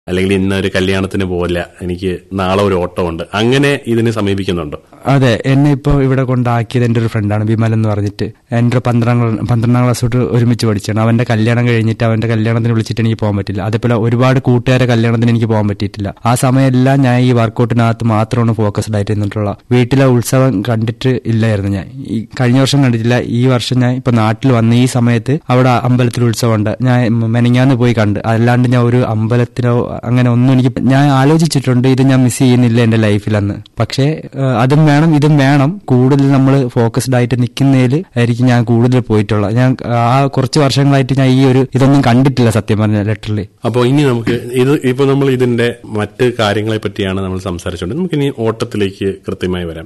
അല്ലെങ്കിൽ ഇന്ന ഒരു കല്യാണത്തിന് പോകില്ല എനിക്ക് നാളെ ഒരു ഓട്ടം ഉണ്ട് അങ്ങനെ ഇതിനെ സമീപിക്കുന്നുണ്ടോ അതെ എന്നെ ഇപ്പോൾ ഇവിടെ കൊണ്ടാക്കിയത് എൻ്റെ ഒരു ഫ്രണ്ടാണ് ബിമൽ എന്ന് പറഞ്ഞിട്ട് എൻ്റെ ഒരു പന്ത്രണ്ടാം ക്ലാ- പന്ത്രണ്ടാം ക്ലാസ് തൊട്ട് ഒരുമിച്ച് പഠിച്ചാണ് അവന്റെ കല്യാണം കഴിഞ്ഞിട്ട് അവന്റെ കല്യാണത്തിന് വിളിച്ചിട്ട് എനിക്ക് പോകാൻ പറ്റില്ല അതേപോലെ ഒരുപാട് കൂട്ടുകാരെ കല്യാണത്തിന് എനിക്ക് പോകാൻ പറ്റിയിട്ടില്ല ആ സമയമെല്ലാം ഞാൻ ഈ വർക്കൗട്ടിനകത്ത് മാത്രമാണ് ഫോക്കസ്ഡ് ആയിട്ട് നിന്നിട്ടുള്ള വീട്ടിലെ ഉത്സവം കണ്ടിട്ട് ഇല്ലായിരുന്നു ഞാൻ ഈ കഴിഞ്ഞ വർഷം കണ്ടിട്ടില്ല ഈ വർഷം ഞാൻ ഇപ്പൊ നാട്ടിൽ വന്ന ഈ സമയത്ത് അവിടെ അമ്പലത്തിൽ ഉത്സവമുണ്ട് ഞാൻ മെനങ്ങാന്ന് പോയി കണ്ട് അല്ലാണ്ട് ഞാൻ ഒരു അമ്പലത്തിലോ അങ്ങനെ ഒന്നും എനിക്ക് ഞാൻ ആലോചിച്ചിട്ടുണ്ട് ഇത് ഞാൻ മിസ് ചെയ്യുന്നില്ല എന്റെ ലൈഫിലെന്ന് പക്ഷേ ഏഹ്, അതും വേണം ഇതും വേണം കൂടുതൽ നമ്മൾ ഫോക്കസ്ഡ് ആയിട്ട് നിൽക്കുന്നതിൽ ആയിരിക്കും ഞാൻ കൂടുതൽ പോയിട്ടുള്ളത് ഞാൻ ആ കുറച്ച് വർഷങ്ങളായിട്ട് ഞാൻ ഈ ഒരു ഇതൊന്നും കണ്ടിട്ടില്ല സത്യം പറഞ്ഞ ലെറ്ററിൽ അപ്പോൾ ഇനി നമുക്ക് ഇത് ഇപ്പൊ നമ്മൾ ഇതിന്റെ മറ്റ് കാര്യങ്ങളെ പറ്റിയാണ് നമ്മൾ സംസാരിച്ചുകൊണ്ട് നമുക്ക് ഇനി ഓട്ടത്തിലേക്ക് കൃത്യമായി വരാം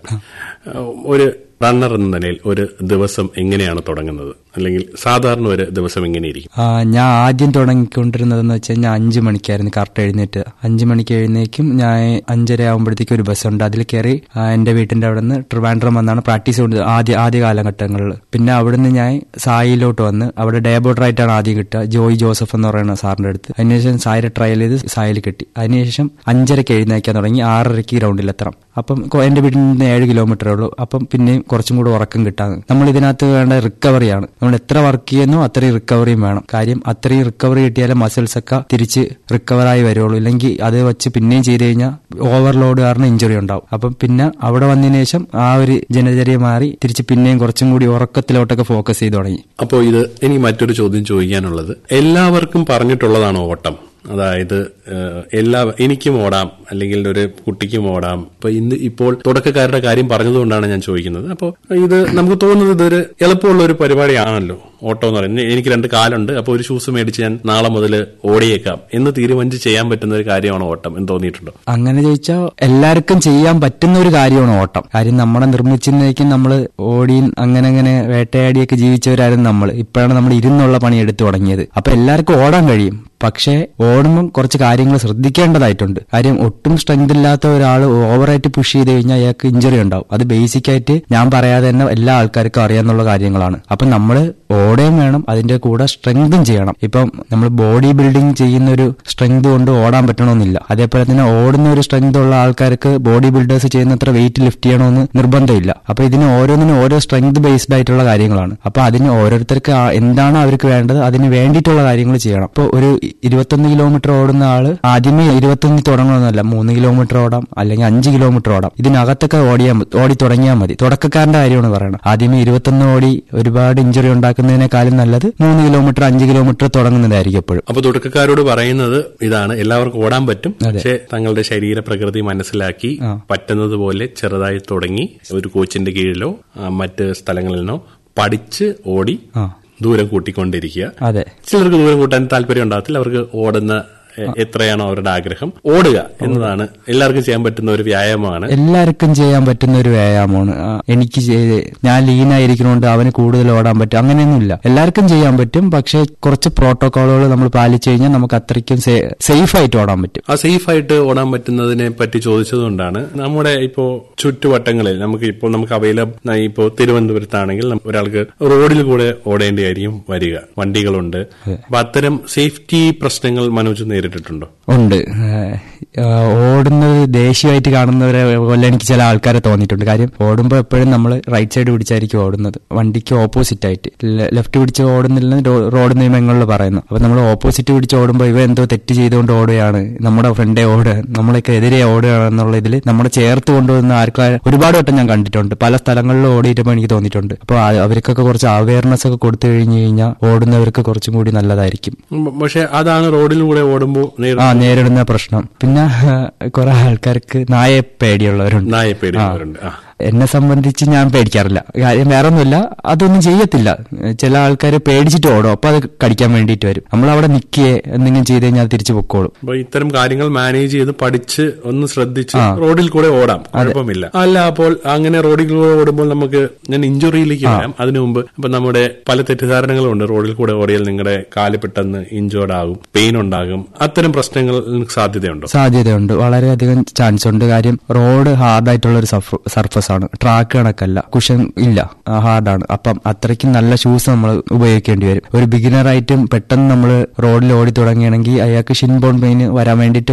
ഒരു റണ്ണർ എന്ന നിലയിൽ ഒരു ദിവസം എങ്ങനെയാണ് തുടങ്ങുന്നത് അല്ലെങ്കിൽ സാധാരണ ഒരു ദിവസം എങ്ങനെയിരിക്കും ആ, ഞാൻ ആദ്യം തുടങ്ങിക്കൊണ്ടിരുന്നതെന്ന് വെച്ചാൽ ഞാൻ അഞ്ചു മണിക്കായിരുന്നു കറക്റ്റ് എഴുന്നേറ്റ് അഞ്ചു മണിക്ക് എഴുന്നേക്കും ഞാൻ അഞ്ചര ആകുമ്പോഴത്തേക്കും ഒരു ബസ്സുണ്ട് അതിൽ കയറി ആ, എന്റെ വീട്ടിന്റെ അവിടെ നിന്ന് ട്രിവാൻഡ്രം വന്നാണ് പ്രാക്ടീസ് കൊണ്ട് ആദ്യ ആദ്യ കാലഘട്ടങ്ങളിൽ പിന്നെ അവിടുന്ന് ഞാൻ സായിലോട്ട് വന്ന് അവിടെ ഡേബോട്ടറായിട്ടാണ് ആദ്യം കിട്ടുക ജോയ് ജോസഫ് എന്ന് പറയുന്ന സാറിന്റെ അടുത്ത് അതിനുശേഷം സായിരെ ട്രയൽ ചെയ്ത് സായിൽ കിട്ടി അതിനുശേഷം അഞ്ചരയ്ക്ക് എഴുന്നേക്കാൻ തുടങ്ങി ആറരയ്ക്ക് ഗ്രൗണ്ടിലെത്തണം അപ്പം കൊ- എന്റെ വീട്ടിൽ നിന്ന് ഏഴ് കിലോമീറ്ററേ ഉള്ളൂ അപ്പം പിന്നെയും കുറച്ചും കൂടെ ഉറക്കം കിട്ടാൻ നമ്മൾ ഇതിനകത്ത് വേണ്ട റിക്കവറിയാണ് നമ്മൾ എത്ര വർക്ക് ചെയ്യുന്നോ അത്രയും റിക്കവറിയും വേണം കാര്യം അത്രയും റിക്കവറി കിട്ടിയാലേ മസിൽസ് ഒക്കെ തിരിച്ച് റിക്കവറായി വരുള്ളൂ ഇല്ലെങ്കിൽ അത് വെച്ച് പിന്നെയും ചെയ്ത് കഴിഞ്ഞാൽ ഓവർലോഡ് കാരണം ഇഞ്ചുറി ഉണ്ടാവും അപ്പം പിന്നെ അവിടെ വന്നതിന് ശേഷം ആ ഒരു ജനചര്യ മാറി തിരിച്ച് പിന്നെയും കുറച്ചും കൂടി ഉറക്കത്തിലോട്ടൊക്കെ ഫോക്കസ് ചെയ്ത് തുടങ്ങി അപ്പോൾ ഇത് എനിക്ക് മറ്റൊരു ചോദ്യം ചോദിക്കാനുള്ളത് എല്ലാവർക്കും പറഞ്ഞിട്ടുള്ളതാണോ ഓട്ടം അതായത് ഏഹ്, എല്ലാ എനിക്കും ഓടാം അല്ലെങ്കിൽ ഒരു കുട്ടിക്കും ഓടാം അപ്പൊ ഇന്ന് ഇപ്പോൾ തുടക്കക്കാരുടെ കാര്യം പറഞ്ഞതുകൊണ്ടാണ് ഞാൻ ചോദിക്കുന്നത് അപ്പോൾ ഇത് നമുക്ക് തോന്നുന്നത് ഇതൊരു എളുപ്പമുള്ള ഒരു പരിപാടിയാണല്ലോ ഓട്ടം എന്ന് പറയുന്നത് എനിക്ക് രണ്ട് കാലുണ്ട് അപ്പോൾ ഒരു ഷൂസ് മേടിച്ച് ഞാൻ നാളെ മുതൽ ഓടിയേക്കാം എന്ന് തീരുമാനിച്ച് ചെയ്യാൻ പറ്റുന്ന ഒരു കാര്യമാണ് ഓട്ടം എന്ന് തോന്നിയിട്ടുണ്ടോ അങ്ങനെ ചോദിച്ചാൽ എല്ലാവർക്കും ചെയ്യാൻ പറ്റുന്ന ഒരു കാര്യമാണ് ഓട്ടം കാര്യം നമ്മളെ നിർമ്മിച്ചിരുന്നേക്കും നമ്മൾ ഓടിയും അങ്ങനെ അങ്ങനെ വേട്ടയാടിയൊക്കെ ജീവിച്ചവരായിരുന്നു നമ്മൾ ഇപ്പോഴാണ് നമ്മൾ ഇരുന്നുള്ള പണി എടുത്തു തുടങ്ങിയത് അപ്പൊ എല്ലാവർക്കും ഓടാൻ കഴിയും പക്ഷേ ഓടുമ്പം കുറച്ച് കാര്യങ്ങൾ ശ്രദ്ധിക്കേണ്ടതായിട്ടുണ്ട് കാര്യം ഒട്ടും സ്ട്രെങ്ത് ഇല്ലാത്ത ഒരാൾ ഓവറായിട്ട് പുഷ് ചെയ്ത് കഴിഞ്ഞാൽ അയാൾക്ക് ഇഞ്ചുറി ഉണ്ടാവും അത് ബേസിക് ആയിട്ട് ഞാൻ പറയാതെ തന്നെ എല്ലാ ആൾക്കാർക്കും അറിയാന്നുള്ള കാര്യങ്ങളാണ് അപ്പൊ നമ്മൾ ഓടുകയും വേണം അതിന്റെ കൂടെ സ്ട്രെങ്തും ചെയ്യണം ഇപ്പം നമ്മൾ ബോഡി ബിൽഡിംഗ് ചെയ്യുന്ന ഒരു സ്ട്രെങ്ത് കൊണ്ട് ഓടാൻ പറ്റണമെന്നില്ല അതേപോലെ തന്നെ ഓടുന്ന ഒരു സ്ട്രെങ്ത് ഉള്ള ആൾക്കാർക്ക് ബോഡി ബിൽഡേഴ്സ് ചെയ്യുന്നത്ര വെയിറ്റ് ലിഫ്റ്റ് ചെയ്യണമെന്ന് നിർബന്ധമില്ല അപ്പൊ ഇതിന് ഓരോന്നിനും ഓരോ സ്ട്രെങ്ത് ബേസ്ഡ് ആയിട്ടുള്ള കാര്യങ്ങളാണ് അപ്പൊ അതിന് ഓരോരുത്തർക്ക് ആ- എന്താണ് അവർക്ക് വേണ്ടത് അതിന് വേണ്ടിയിട്ടുള്ള കാര്യങ്ങൾ ചെയ്യണം ഇപ്പൊ ഒരു ഇരുപത്തൊന്ന് കിലോമീറ്റർ ഓടുന്ന ആള് ആദ്യമേ ഇരുപത്തൊന്ന് തുടങ്ങണമെന്നല്ല മൂന്ന് കിലോമീറ്റർ ഓടാം അല്ലെങ്കിൽ അഞ്ച് കിലോമീറ്റർ ഓടാം ഇതിനകത്തൊക്കെ ഓടിയാൽ മതി- ഓടി തുടങ്ങിയാൽ മതി തുടക്കക്കാരന്റെ കാര്യമാണ് പറയണം ആദ്യമേ ഇരുപത്തൊന്ന് ഓടി ഒരുപാട് ഇഞ്ചുറി ഉണ്ടാക്കുന്നതിനേക്കാളും നല്ലത് മൂന്ന് കിലോമീറ്റർ അഞ്ച് കിലോമീറ്റർ തുടങ്ങുന്നതായിരിക്കും എപ്പോഴും അപ്പൊ തുടക്കക്കാരോട് പറയുന്നത് ഇതാണ് എല്ലാവർക്കും ഓടാൻ പറ്റും പക്ഷെ തങ്ങളുടെ ശരീര പ്രകൃതി മനസ്സിലാക്കി പറ്റുന്നത് പോലെ ചെറുതായി തുടങ്ങി ഒരു കോച്ചിന്റെ കീഴിലോ ആ, മറ്റ് സ്ഥലങ്ങളിൽ നിന്നോ പഠിച്ച് ഓടി ആ ദൂരം കൂട്ടിക്കൊണ്ടിരിക്കുക അതെ ചിലർക്ക് ദൂരം കൂട്ടാൻ താല്പര്യം ഉണ്ടാകത്തില്ല അവർക്ക് ഓടുന്ന എ, എത്രയാണോ അവരുടെ ആഗ്രഹം ഓടുക എന്നതാണ് എല്ലാവർക്കും ചെയ്യാൻ പറ്റുന്ന ഒരു വ്യായാമമാണ് എല്ലാവർക്കും ചെയ്യാൻ പറ്റുന്ന ഒരു വ്യായാമമാണ് ആ, എനിക്ക് ചെയ്ത് ഞാൻ ലീനായിരിക്കണോണ്ട് അവന് കൂടുതൽ ഓടാൻ പറ്റും അങ്ങനെയൊന്നുമില്ല എല്ലാവർക്കും ചെയ്യാൻ പറ്റും പക്ഷെ കുറച്ച് പ്രോട്ടോകോളുകൾ നമ്മൾ പാലിച്ചു കഴിഞ്ഞാൽ നമുക്ക് അത്രയ്ക്കും സേഫ് ആയിട്ട് ഓടാൻ പറ്റും ആ സേഫ് ആയിട്ട് ഓടാൻ പറ്റുന്നതിനെ പറ്റി ചോദിച്ചതുകൊണ്ടാണ് നമ്മുടെ ഇപ്പോ ചുറ്റുവട്ടങ്ങളിൽ നമുക്ക് ഇപ്പോൾ നമുക്ക് അവൈലബിൾ ഇപ്പോ തിരുവനന്തപുരത്താണെങ്കിൽ നം- ഒരാൾക്ക് റോഡിൽ കൂടെ ഓടേണ്ടിയായിരിക്കും വരിക വണ്ടികളുണ്ട് അപ്പൊ അത്തരം സേഫ്റ്റി പ്രശ്നങ്ങൾ മനോജ് നേരിട്ടിട്ടുണ്ടോ ഉണ്ട് ഏഹ്, ആഹ് ഓടുന്നത് ദേഷ്യമായിട്ട് കാണുന്നവരെ പോലെ എനിക്ക് ചില ആൾക്കാരെ തോന്നിയിട്ടുണ്ട് കാര്യം ഓടുമ്പോൾ എപ്പോഴും നമ്മൾ റൈറ്റ് സൈഡ് പിടിച്ചായിരിക്കും ഓടുന്നത് വണ്ടിക്ക് ഓപ്പോസിറ്റ് ആയിട്ട് ലെഫ്റ്റ് പിടിച്ച് ഓടുന്നില്ലെന്ന് രോ- റോഡ് നിയമങ്ങളിൽ പറയുന്നു അപ്പൊ നമ്മൾ ഓപ്പോസിറ്റ് പിടിച്ച് ഓടുമ്പോൾ ഇവ എന്തോ തെറ്റ് ചെയ്തുകൊണ്ട് ഓടുകയാണ് നമ്മുടെ ഫ്രണ്ടേ ഓടുക നമ്മളൊക്കെ എതിരെ ഓടുകയാണ് എന്നുള്ള ഇതിൽ നമ്മുടെ ചേർത്ത് കൊണ്ടുവന്ന ആർക്കും ഒരുപാട് വട്ടം ഞാൻ കണ്ടിട്ടുണ്ട് പല സ്ഥലങ്ങളിലും ഓടിയിട്ടുമ്പോൾ എനിക്ക് തോന്നിയിട്ടുണ്ട് അപ്പോൾ അവർക്കൊക്കെ കുറച്ച് അവയർനെസ് ഒക്കെ കൊടുത്തു കഴിഞ്ഞു കഴിഞ്ഞാൽ ഓടുന്നവർക്ക് കുറച്ചും കൂടി നല്ലതായിരിക്കും ഉം, പക്ഷെ അതാണ് റോഡിലൂടെ ഓടുമ്പോൾ ആ നേരിടുന്ന പ്രശ്നം പിന്നെ കുറെ ആൾക്കാർക്ക് നായെ പേടിയുള്ളവരുണ്ട് നായ പേടിയുള്ളവരുണ്ട് ആ എന്നെ സംബന്ധിച്ച് ഞാൻ പേടിക്കാറില്ല കാര്യം വേറെ ഒന്നുമില്ല അതൊന്നും ചെയ്യത്തില്ല ചില ആൾക്കാർ പേടിച്ചിട്ട് ഓടും അപ്പൊ അത് കടിക്കാൻ വേണ്ടിയിട്ട് വരും നമ്മൾ അവിടെ നിൽക്കുകയെ എന്തെങ്കിലും ചെയ്ത് കഴിഞ്ഞാൽ അത് തിരിച്ചു പൊക്കോളും അപ്പൊ ഇത്തരം കാര്യങ്ങൾ മാനേജ് ചെയ്ത് പഠിച്ച് ഒന്ന് ശ്രദ്ധിച്ച് റോഡിൽ കൂടെ ഓടാം കുഴപ്പമില്ല അല്ല അപ്പോൾ അങ്ങനെ റോഡിൽ കൂടെ ഓടുമ്പോൾ നമുക്ക് ഞാൻ ഇഞ്ചുറിയിലേക്ക് വരാം അതിനു മുമ്പ് ഇപ്പൊ നമ്മുടെ പല തെറ്റിദ്ധാരണകളും ഉണ്ട് റോഡിൽ കൂടെ ഓടിയാൽ നിങ്ങളുടെ കാല് പെട്ടെന്ന് ഇഞ്ചേർഡ് ആകും പെയിൻ ഉണ്ടാകും അത്തരം പ്രശ്നങ്ങൾ നിങ്ങൾക്ക് സാധ്യതയുണ്ടോ സാധ്യതയുണ്ട് വളരെയധികം ചാൻസ് ഉണ്ട് കാര്യം റോഡ് ഹാർഡായിട്ടുള്ള ഒരു സർഫസ് ആണ് ട്രാക്ക് കണക്കല്ല കുഷൻ ഇല്ല ഹാർഡാണ് അപ്പം അത്രയ്ക്കും നല്ല ഷൂസ് നമ്മൾ ഉപയോഗിക്കേണ്ടി വരും ഒരു ബിഗിനർ ആയിട്ടും പെട്ടെന്ന് നമ്മൾ റോഡിൽ ഓടി തുടങ്ങുകയാണെങ്കിൽ അയാൾക്ക് ഷിൻ ബോൺ പെയിൻ വരാൻ വേണ്ടിയിട്ട്